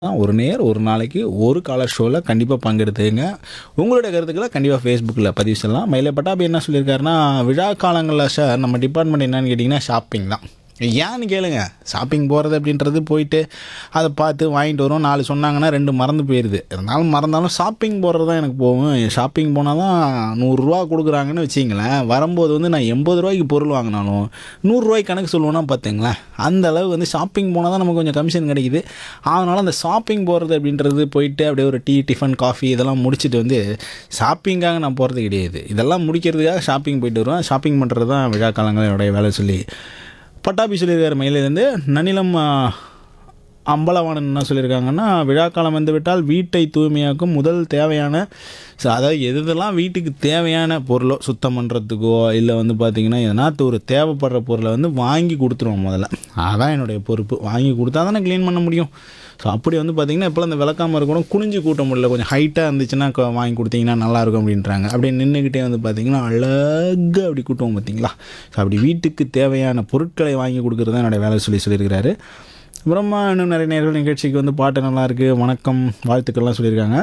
ஒரு நேர் ஒரு நாளைக்கு ஒரு காலர் ஷோவில் கண்டிப்பாக பங்கெடுத்துங்க உங்களுடைய கருத்துக்களை கண்டிப்பாக ஃபேஸ்புக்கில் பதிவு செய்யலாம் மயில பட்டாபி என்ன சொல்லியிருக்காருன்னா விழா காலங்களில் சார் நம்ம டிபார்ட்மெண்ட் என்னன்னு கேட்டிங்கன்னா ஷாப்பிங் தான் ஏன்னு கேளுங்க ஷாப்பிங் போகிறது அப்படின்றது போயிட்டு அதை பார்த்து வாங்கிட்டு வரும் நாலு சொன்னாங்கன்னா ரெண்டு மறந்து போயிடுது இருந்தாலும் மறந்தாலும் ஷாப்பிங் போகிறது தான் எனக்கு போகும் ஷாப்பிங் போனால் தான் நூறுரூவா கொடுக்குறாங்கன்னு வச்சிங்களேன் வரும்போது வந்து நான் எண்பது ரூபாய்க்கு பொருள் வாங்கினாலும் நூறுரூவாய்க்கு கணக்கு சொல்லுவேன்னா பார்த்துங்களேன் அந்த அளவு வந்து ஷாப்பிங் போனால் தான் நமக்கு கொஞ்சம் கமிஷன் கிடைக்குது அதனால் அந்த ஷாப்பிங் போகிறது அப்படின்றது போயிட்டு அப்படியே ஒரு டீ டிஃபன் காஃபி இதெல்லாம் முடிச்சுட்டு வந்து ஷாப்பிங்காக நான் போகிறது கிடையாது இதெல்லாம் முடிக்கிறதுக்காக ஷாப்பிங் போயிட்டு வருவேன் ஷாப்பிங் பண்ணுறது தான் விழா காலங்களுடைய வேலை சொல்லி பட்டாபி சொல்லியிருக்காரு மயிலேருந்து நனிலம் ஆ, அம்பலவாணன் என்ன சொல்லியிருக்காங்கன்னா விழாக்காலம் வந்துவிட்டால் வீட்டை தூய்மையாக்கும் முதல் தேவையான ச- அதாவது எது எதெல்லாம் வீட்டுக்கு தேவையான பொருளோ சுத்தம் பண்ணுறதுக்கோ இல்லை வந்து பார்த்திங்கன்னா எதனாத்து ஒரு தேவைப்படுற பொருளை வந்து வாங்கி கொடுத்துருவோம் முதல்ல அதான் என்னுடைய பொறுப்பு வாங்கி கொடுத்தா தானே க்ளீன் பண்ண முடியும் ஸோ அப்படி வந்து பார்த்திங்கன்னா இப்போலாம் இந்த விளக்காம இருக்கணும் குனிஞ்சு கூட்ட முடியல கொஞ்சம் ஹைட்டாக இருந்துச்சுன்னா கொ- வாங்கி கொடுத்தீங்கன்னா நல்லாயிருக்கும் அப்படின்றாங்க அப்படியே நின்றுக்கிட்டே வந்து பார்த்திங்கன்னா அழகாக அப்படி கூட்டுவோம் பார்த்தீங்களா ஸோ அப்படி வீட்டுக்கு தேவையான பொருட்களை வாங்கி கொடுக்குறது தான் என்னோடய வேலை சொல்லி சொல்லியிருக்கிறாரு அப்புறமா இன்னும் நிறைய நேர்கள் நிகழ்ச்சிக்கு வந்து பாட்டு நல்லா இருக்கு வணக்கம் வாழ்த்துக்கள்லாம் சொல்லியிருக்காங்க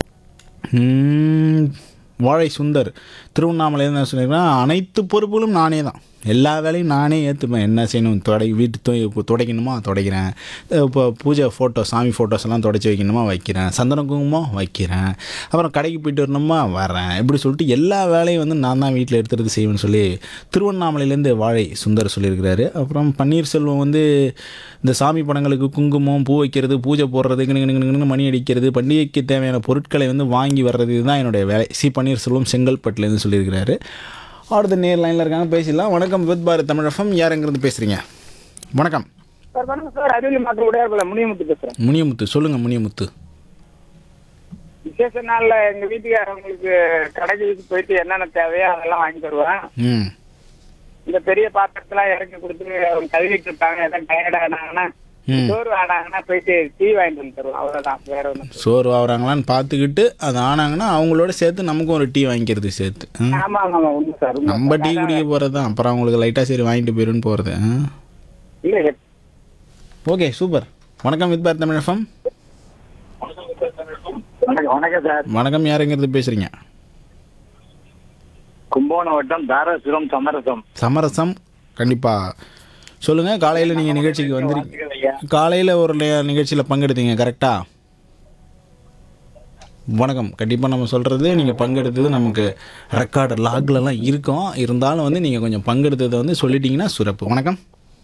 உம், வாழை சுந்தர் திருவண்ணாமலையில் என்ன சொல்லியிருக்காங்க அனைத்து பொறுப்புகளும் நானே தான் எல்லா வேலையும் நானே ஏற்றுப்பேன் என்ன செய்யணும் தொடை வீட்டு துவை துடைக்கணுமா துடைக்கிறேன் இப்போ பூஜை ஃபோட்டோ சாமி ஃபோட்டோஸ் எல்லாம் துடைச்சி வைக்கணுமா வைக்கிறேன் சந்தன குங்குமம் வைக்கிறேன் அப்புறம் கடைக்கு போயிட்டு வரணுமா வரேன் இப்படி சொல்லிட்டு எல்லா வேலையும் வந்து நான் தான் வீட்டில் எடுத்துறது செய்வேன்னு சொல்லி திருவண்ணாமலையிலேருந்து வாழை சுந்தர் சொல்லியிருக்கிறாரு அப்புறம் பன்னீர்செல்வம் வந்து இந்த சாமி படங்களுக்கு குங்குமம் பூ வைக்கிறது பூஜை போடுறது கிணு கிணு கிணு மணி அடிக்கிறது பண்டிகைக்கு தேவையான பொருட்களை வந்து வாங்கி வர்றது இதுதான் என்னுடைய வேலை சி பன்னீர்செல்வம் செங்கல்பட்டுலேருந்து சொல்லியிருக்கிறாரு அடுத்த நேர் லைனில் இருக்காங்க பேசிடலாம் வணக்கம் வித் பாரத் தமிழகம் யாருங்கிறது பேசுகிறீங்க வணக்கம் சார் வணக்கம் சார் அருள் மாற்றம் உடையார்பல முனியமுத்து பேசுறேன் முனியமுத்து சொல்லுங்கள் முனியமுத்து விசேஷ நாள்ல எங்க வீட்டுக்காரவங்களுக்கு கடைக்கு போயிட்டு என்னென்ன தேவையோ அதெல்லாம் வாங்கி தருவேன் ம் இந்த பெரிய பாத்திரத்தெல்லாம் இறக்கி கொடுத்து அவங்க கழுவிட்டு இருப்பாங்க எதாவது டயர்ட் ஆனாங்கன்னா ம். சோறு ஆனாங்கன்னா போயிட்டு டீ வாங்கிட்டு வந்து தருவோம் அவ்வளவுதான் வேற ஒண்ணும் சோறு ஆகுறாங்களான்னு பார்த்துக்கிட்டு அது ஆனாங்கன்னா அவங்களோட சேர்த்து நமக்கும் ஒரு டீ வாங்கிக்கிறது சேர்த்து ம். ஆமா ஆமா உண்மை சார் உண்மை. நம்ம டீ குடிக்க போகிறது தான் அப்புறம் அவங்களுக்கு லைட்டாக சரி வாங்கிட்டு போயிருன்னு போகிறது இல்ல ஓகே சூப்பர் வணக்கம் வித் பாரத் தமிழ் எஃப்எம் வணக்கம் வணக்கம் சார் வணக்கம் யாருங்கிறது பேசுகிறீங்க கும்பகோணம் வட்டம் தாராசுரம் சமரசம் சமரசம் கண்டிப்பாக சொல்லுங்கள் காலையில் நீங்கள் நிகழ்ச்சிக்கு வந்துருக்கீங்க காலையில் ஒரு நிகழ்ச்சியில் பங்கெடுத்தீங்க கரெக்டாக வணக்கம் கண்டிப்பாக நம்ம சொல்கிறது நீங்கள் பங்கெடுத்தது நமக்கு ரெக்கார்டு லாக்லலாம் இருக்கும் இருந்தாலும் வந்து நீங்கள் கொஞ்சம் பங்கெடுத்ததை வந்து சொல்லிட்டீங்கன்னா சிறப்பு வணக்கம்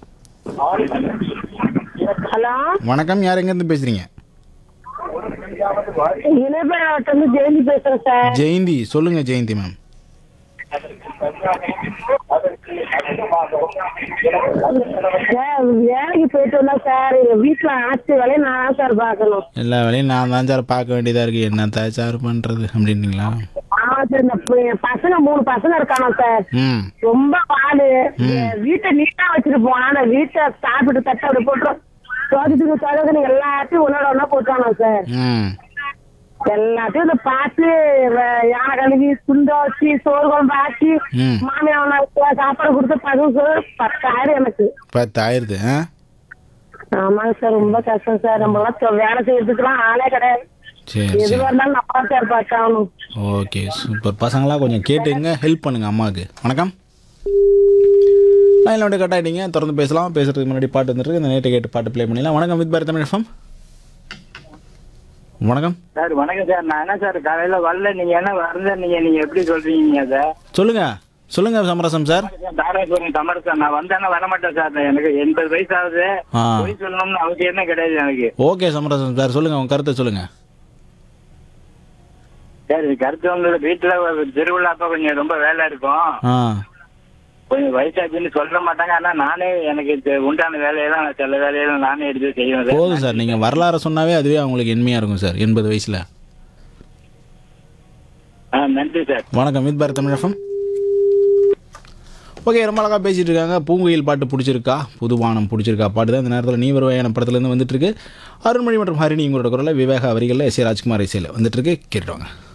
ஹலோ வணக்கம் யாருங்கிறது பேசுகிறீங்க இணையபேரவட்டம் ஜெயந்தி பேசுறேன் சார் ஜெயந்தி சொல்லுங்கள் ஜெயந்தி மேம் சார் வேலைக்கு போயிட்டு வந்தா சார் எங்க வீட்டுல ஆச்சு வேலையை நான் தான் சார் பார்க்கணும் எல்லா வேலையும் நான் தான் சார் பார்க்க வேண்டியதாக இருக்குது என்ன சார் பண்ணுறது அப்படின்றீங்களா ஆமா சார் இந்த ப- பசங்க மூணு பசங்க இருக்கானோ சார் ம் ரொம்ப பாடு வீட்டை நீட்டா வச்சுட்டு போனா அந்த வீட்டை சாப்பிட்டு தட்ட அப்படி போட்டுரும் தோட்டத்துக்கு தோட்டத்துக்கு எல்லாத்தையும் ஒன்னோட ஒன்னா போட்டானோ சார் ம் எல்லாத்தையும் இதை பார்த்து வ- யானை கழுவி சுண்ட வச்சு சோறு குழம்பு ஆக்கி ம். மாமியார் சாப்பாடு கொடுத்து பதுவும் சோறு பத்தாயிரம் எனக்கு பத்தாயிரத்து ஆ ஆமாங்க சார் ரொம்ப கஷ்டம் சார் நம்ம எல்லாம் வேலை செய்யறதுக்குலாம் ஆளே கிடையாது சரி எதுவா சரி இருந்தாலும் நம்ம சார் பார்த்தாகணும் ஓகே சூப்பர் பசங்களாம் கொஞ்சம் கேட்டுங்க ஹெல்ப் பண்ணுங்க அம்மாவுக்கு வணக்கம் லைனில் வந்து கட் ஆகிட்டீங்க தொடர்ந்து பேசலாம் பேசுறதுக்கு முன்னாடி பாட்டு வந்துருக்கு இந்த நேற்று கேட்டு பாட்டு ப்ளே பண்ணிடலாம் வணக்கம் வித் பாரத் தமிழ் எஃப்எம் வணக்கம் சார் வணக்கம் சார் நான் என்ன சார் காலையில வரல நீங்க என்ன வரல நீங்க நீங்க எப்படி சொல்றீங்க சார் சொல்லுங்க சொல்லுங்க சமரசம் சார் தாராசுரம் சமரசம் நான் வந்தேன்னா வர மாட்டேன் சார் எனக்கு எண்பது வயசு ஆகுது ஆ பொய் சொல்லணும்னு அவசியம் என்ன கிடையாது எனக்கு ஓகே சமரசம் சார் சொல்லுங்க உங்க கருத்தை சொல்லுங்க சார் கருத்து வந்து வீட்டுல ஒரு திருவிழா அப்ப கொஞ்சம் ரொம்ப வேலை இருக்கும் ஆ கொஞ்சம் வயசாச்சுன்னு சொல்ல மாட்டாங்க ஆனா நானே எனக்கு தெ- உண்டான வேலையெல்லாம் நான் சில வேலையெல்லாம் நானே எடுத்து செய்வேன் சார் போதும் சார் நீங்கள் வரலாறு சொன்னாவே அதுவே அவங்களுக்கு எண்மையாக இருக்கும் சார் எண்பது வயசில் ஆ, நன்றி சார் வணக்கம் with Bharat Tamil FM okay ரொம்ப அழகாக பேசிட்டு இருக்காங்க பூங்குயில் பாட்டு பிடிச்சிருக்கா புதுவானம் பிடிச்சிருக்கா பாட்டு தான் இந்த நேரத்தில் நீ வருவாயான படத்துலேருந்து வந்துட்டு இருக்கு அருண்மொழி மற்றும் ஹரிணி உங்களோட குரலில் விவேக வரிகளில் எஸ் ஏ ராஜ்குமார் இசையில் வந்துட்டு இருக்கு கேட்டுவாங்க